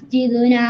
مسجدنا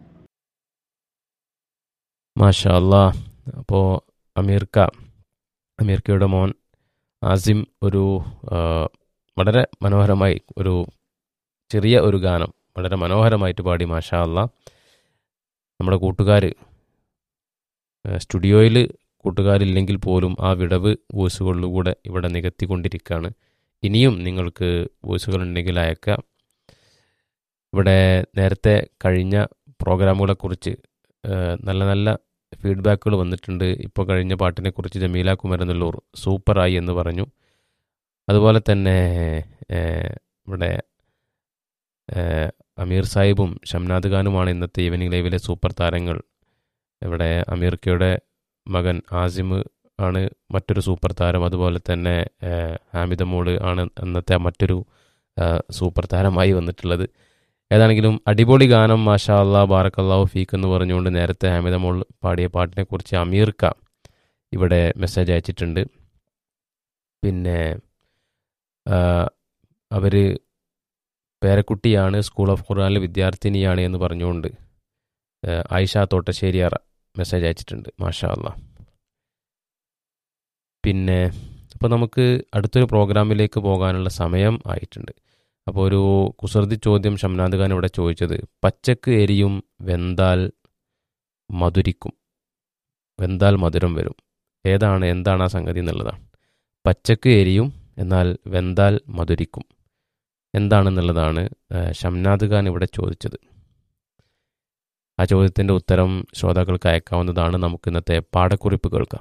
മാഷാ അല്ലാ അപ്പോൾ അമീർക്ക അമീർക്കയുടെ മോൻ ആസിം ഒരു ആ, വളരെ മനോഹരമായി ഒരു ചെറിയ ഒരു ഗാനം വളരെ മനോഹരമായിട്ട് പാടി മാഷാ അല്ലാ നമ്മുടെ കൂട്ടുകാർ സ്റ്റുഡിയോയിൽ കൂട്ടുകാരില്ലെങ്കിൽ പോലും ആ വിടവ് വോയിസുകളിലൂടെ ഇവിടെ നികത്തിക്കൊണ്ടിരിക്കുകയാണ് ഇനിയും നിങ്ങൾക്ക് വോയിസുകൾ ഉണ്ടെങ്കിൽ അയക്കാം ഇവിടെ നേരത്തെ കഴിഞ്ഞ പ്രോഗ്രാമുകളെക്കുറിച്ച് ആ, നല്ല നല്ല ഫീഡ്ബാക്കുകൾ വന്നിട്ടുണ്ട് ഇപ്പോൾ കഴിഞ്ഞ പാട്ടിനെക്കുറിച്ച് ജമീല കുമരനെല്ലൂർ സൂപ്പറായി എന്ന് പറഞ്ഞു അതുപോലെ തന്നെ ഏഹ്, ഇവിടെ ഏഹ്, അമീർ സാഹിബും ഷംനാദ് ഖാനുമാണ് ഇന്നത്തെ ഈവനിങ് ലൈവിലെ സൂപ്പർ താരങ്ങൾ ഇവിടെ അമീർക്കയുടെ മകൻ ആസിം ആണ് മറ്റൊരു സൂപ്പർ താരം അതുപോലെ തന്നെ ഏഹ്, ഹാമിദ മോള് ആണ് ഇന്നത്തെ മറ്റൊരു ഏഹ്, സൂപ്പർ താരമായി വന്നിട്ടുള്ളത് ഏതാണെങ്കിലും അടിപൊളി ഗാനം മാഷാ അല്ലാ ബാറക്കല്ലാഹു ഫീക്ക് എന്ന് പറഞ്ഞുകൊണ്ട് നേരത്തെ ഹാമിദ മോൾ പാടിയ പാട്ടിനെ കുറിച്ച് അമീർക്ക ഇവിടെ മെസ്സേജ് അയച്ചിട്ടുണ്ട് പിന്നെ അവർ പേരക്കുട്ടിയാണ് സ്കൂൾ ഓഫ് ഖുർആനിലെ വിദ്യാർത്ഥിനിയാണ് എന്ന് പറഞ്ഞുകൊണ്ട് ആ, ആയിഷ തോട്ടശ്ശേരിയാർ മെസ്സേജ് അയച്ചിട്ടുണ്ട് മാഷാ അല്ലാ പിന്നെ അപ്പോൾ നമുക്ക് അടുത്തൊരു പ്രോഗ്രാമിലേക്ക് പോകാനുള്ള സമയം ആയിട്ടുണ്ട് അപ്പോൾ ഒരു കുസൃതി ചോദ്യം ഷംനാദ് ഖാൻ ഇവിടെ ചോദിച്ചത് പച്ചക്ക് എരിയും വെന്താൽ മധുരിക്കും വെന്താൽ മധുരം വരും ഏതാണ് എന്താണ് ആ സംഗതി എന്നുള്ളതാണ് പച്ചക്ക് എരിയും എന്നാൽ വെന്താൽ മധുരിക്കും എന്താണെന്നുള്ളതാണ് ആ, ഷംനാദ് ഖാൻ ഇവിടെ ചോദിച്ചത് ആ ചോദ്യത്തിൻ്റെ ഉത്തരം ശ്രോതാക്കൾക്ക് അയക്കാവുന്നതാണ് നമുക്ക് ഇന്നത്തെ പാഠക്കുറിപ്പ് കേൾക്കാം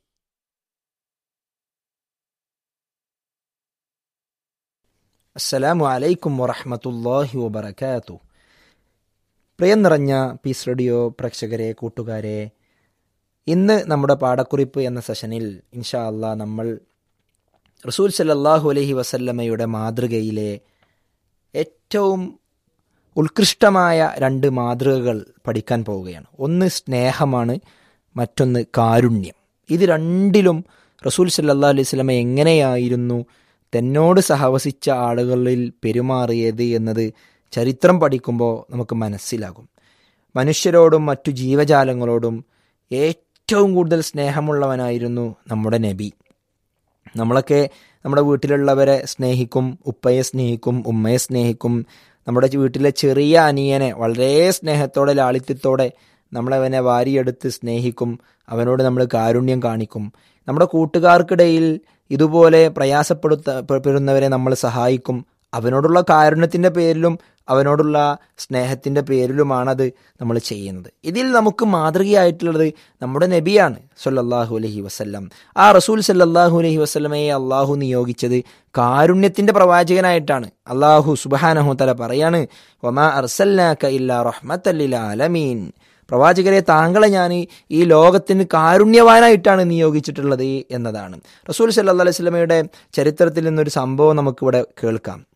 അസ്സലാമു അലൈക്കും വറഹ്മത്തുള്ളാഹി വബറകാതു പ്രിയം നിറഞ്ഞ പീസ് റേഡിയോ പ്രേക്ഷകരെ കൂട്ടുകാരെ ഇന്ന് നമ്മുടെ പാഠക്കുറിപ്പ് എന്ന സെഷനിൽ ഇൻഷാ അള്ളാ നമ്മൾ റസൂൽ സല്ലല്ലാഹു അലൈഹി വസല്ലമയുടെ മാതൃകയിലെ ഏറ്റവും ഉത്കൃഷ്ടമായ രണ്ട് മാതൃകകൾ പഠിക്കാൻ പോവുകയാണ് ഒന്ന് സ്നേഹമാണ് മറ്റൊന്ന് കാരുണ്യം ഇത് രണ്ടിലും റസൂൽ സല്ലല്ലാഹു അലൈഹി വസല്ലമ എങ്ങനെയായിരുന്നു തന്നോട് സഹവസിച്ച ആളുകളിൽ പെരുമാറിയത് എന്നത് ചരിത്രം പഠിക്കുമ്പോൾ നമുക്ക് മനസ്സിലാകും മനുഷ്യരോടും മറ്റു ജീവജാലങ്ങളോടും ഏറ്റവും കൂടുതൽ സ്നേഹമുള്ളവനായിരുന്നു നമ്മുടെ നബി നമ്മളൊക്കെ നമ്മുടെ വീട്ടിലുള്ളവരെ സ്നേഹിക്കും ഉപ്പയെ സ്നേഹിക്കും ഉമ്മയെ സ്നേഹിക്കും നമ്മുടെ വീട്ടിലെ ചെറിയ അനിയനെ വളരെ സ്നേഹത്തോടെ ലാളിത്യത്തോടെ നമ്മളവനെ വാരിയെടുത്ത് സ്നേഹിക്കും അവനോട് നമ്മൾ കാരുണ്യം കാണിക്കും നമ്മുടെ കൂട്ടുകാർക്കിടയിൽ ഇതുപോലെ പ്രയാസപ്പെടുത്തപ്പെടുന്നവരെ നമ്മൾ സഹായിക്കും അവനോടുള്ള കാരുണ്യത്തിൻ്റെ പേരിലും അവനോടുള്ള സ്നേഹത്തിൻ്റെ പേരിലുമാണത് നമ്മൾ ചെയ്യുന്നത് ഇതിൽ നമുക്ക് മാതൃകയായിട്ടുള്ളത് നമ്മുടെ നബിയാണ് സല്ലല്ലാഹു അലൈഹി വസല്ലം ആ റസൂൽ സല്ലല്ലാഹു അലൈഹി വസല്ലമയെ അള്ളാഹു നിയോഗിച്ചത് കാരുണ്യത്തിൻ്റെ പ്രവാചകനായിട്ടാണ് അള്ളാഹു സുബാനഹു തല പറയാണ് വമാ അർസല്ലാക്ക ഇല്ലാ റഹ്മത്തല്ലിൽ ആലമീൻ പ്രവാചകരെ താങ്കളെ ഞാൻ ഈ ലോകത്തിന് കാരുണ്യവാനായിട്ടാണ് നിയോഗിച്ചിട്ടുള്ളത് എന്നതാണ് റസൂൽ സല്ലല്ലാഹു അലൈഹി വസല്ലമയുടെ ചരിത്രത്തിൽ നിന്നൊരു സംഭവം നമുക്കിവിടെ കേൾക്കാം